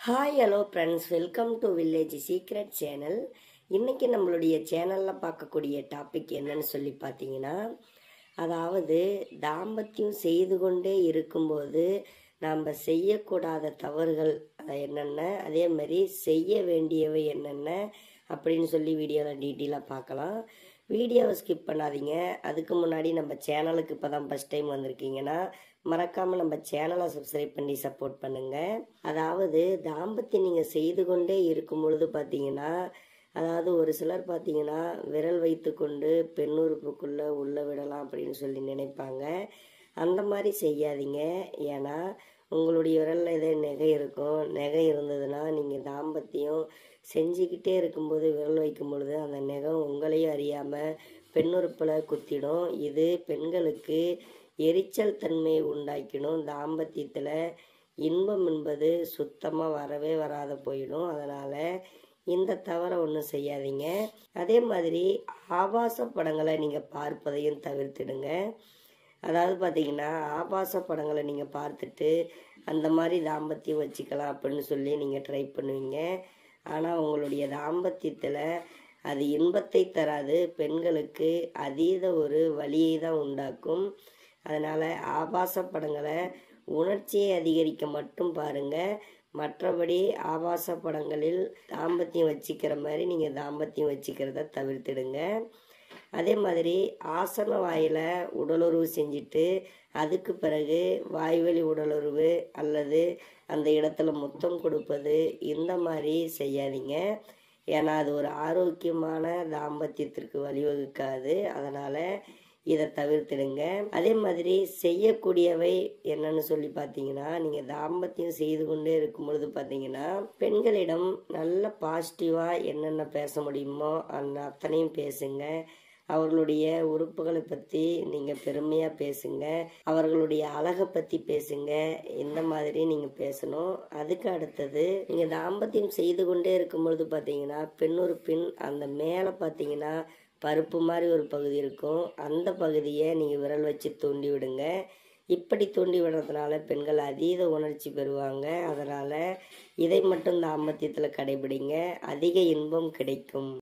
hi hello friends welcome to village secret channel இன்னைக்கு நம்மளுடைய சேனலில் பார்க்கக்கூடிய டாபிக் என்னன்னு சொல்லி பார்த்தீங்கன்னா அதாவது தாம்பத்தியம் செய்து கொண்டே இருக்கும்போது நாம் செய்யக்கூடாத தவறுகள் அது என்னென்ன அதே மாதிரி செய்ய வேண்டியவை என்னென்ன அப்படின்னு சொல்லி வீடியோவில் டீட்டெயிலாக பார்க்கலாம் வீடியோவை ஸ்கிப் பண்ணாதீங்க அதுக்கு முன்னாடி நம்ம சேனலுக்கு இப்போ தான் ஃபஸ்ட் டைம் வந்திருக்கீங்கன்னா மறக்காமல் நம்ம சேனலை சப்ஸ்கிரைப் பண்ணி சப்போர்ட் பண்ணுங்கள் அதாவது தாம்பத்தியம் நீங்கள் செய்து கொண்டே இருக்கும் பொழுது பார்த்தீங்கன்னா அதாவது ஒரு சிலர் பார்த்தீங்கன்னா விரல் வைத்துக்கொண்டு பெண்ணுறுப்புக்குள்ளே உள்ளே விடலாம் அப்படின்னு சொல்லி நினைப்பாங்க அந்த மாதிரி செய்யாதீங்க ஏன்னா உங்களுடைய விரலில் ஏதோ நெகை இருக்கும் நெகை இருந்ததுன்னா நீங்கள் தாம்பத்தியம் செஞ்சுக்கிட்டே இருக்கும்போது விரல் வைக்கும் பொழுது அந்த நெகம் உங்களையும் அறியாமல் பெண்ணுறுப்பில் குத்திடும் இது பெண்களுக்கு எரிச்சல் தன்மையை உண்டாக்கிடும் தாம்பத்தியத்தில் இன்பம் என்பது சுத்தமாக வரவே வராத போயிடும் அதனால் இந்த தவறை ஒன்றும் செய்யாதீங்க அதே மாதிரி ஆபாச படங்களை நீங்கள் பார்ப்பதையும் தவிர்த்திடுங்க அதாவது பார்த்தீங்கன்னா ஆபாச படங்களை நீங்கள் பார்த்துட்டு அந்த மாதிரி தாம்பத்தியம் வச்சுக்கலாம் அப்படின்னு சொல்லி நீங்கள் ட்ரை பண்ணுவீங்க ஆனால் உங்களுடைய தாம்பத்தியத்தில் அது இன்பத்தை தராது பெண்களுக்கு அதீத ஒரு வலியை தான் உண்டாக்கும் அதனால் ஆபாச படங்களை உணர்ச்சியை அதிகரிக்க மட்டும் பாருங்கள் மற்றபடி ஆபாச படங்களில் தாம்பத்தியம் வச்சுக்கிற மாதிரி நீங்கள் தாம்பத்தியம் வச்சுக்கிறத தவிர்த்திடுங்க அதே மாதிரி ஆசன வாயில் உடலுறவு செஞ்சுட்டு அதுக்கு பிறகு வாய்வழி உடலுறவு அல்லது அந்த இடத்துல முத்தம் கொடுப்பது இந்த மாதிரி செய்யாதீங்க ஏன்னா அது ஒரு ஆரோக்கியமான தாம்பத்தியத்திற்கு வழிவகுக்காது அதனால் இதை தவிர்த்திடுங்க அதே மாதிரி செய்யக்கூடியவை என்னன்னு சொல்லி பார்த்தீங்கன்னா நீங்கள் தாம்பத்தியம் செய்து கொண்டே இருக்கும் பொழுது பார்த்தீங்கன்னா பெண்களிடம் நல்ல பாசிட்டிவாக என்னென்ன பேச முடியுமோ அந்த அத்தனையும் பேசுங்க அவர்களுடைய உறுப்புகளை பற்றி நீங்கள் பெருமையாக பேசுங்க அவர்களுடைய அழகை பற்றி பேசுங்க இந்த மாதிரி நீங்கள் பேசணும் அதுக்கு அடுத்தது நீங்கள் தாம்பத்தியம் செய்து கொண்டே இருக்கும்பொழுது பார்த்தீங்கன்னா பெண்ணுறுப்பின் அந்த மேலே பார்த்தீங்கன்னா பருப்பு மாதிரி ஒரு பகுதி இருக்கும் அந்த பகுதியை நீங்கள் விரல் வச்சு தூண்டி விடுங்க இப்படி தூண்டி விடுறதுனால பெண்கள் அதீத உணர்ச்சி பெறுவாங்க அதனால் இதை மட்டும் தாம்பத்தியத்தில் கடைபிடிங்க அதிக இன்பம் கிடைக்கும்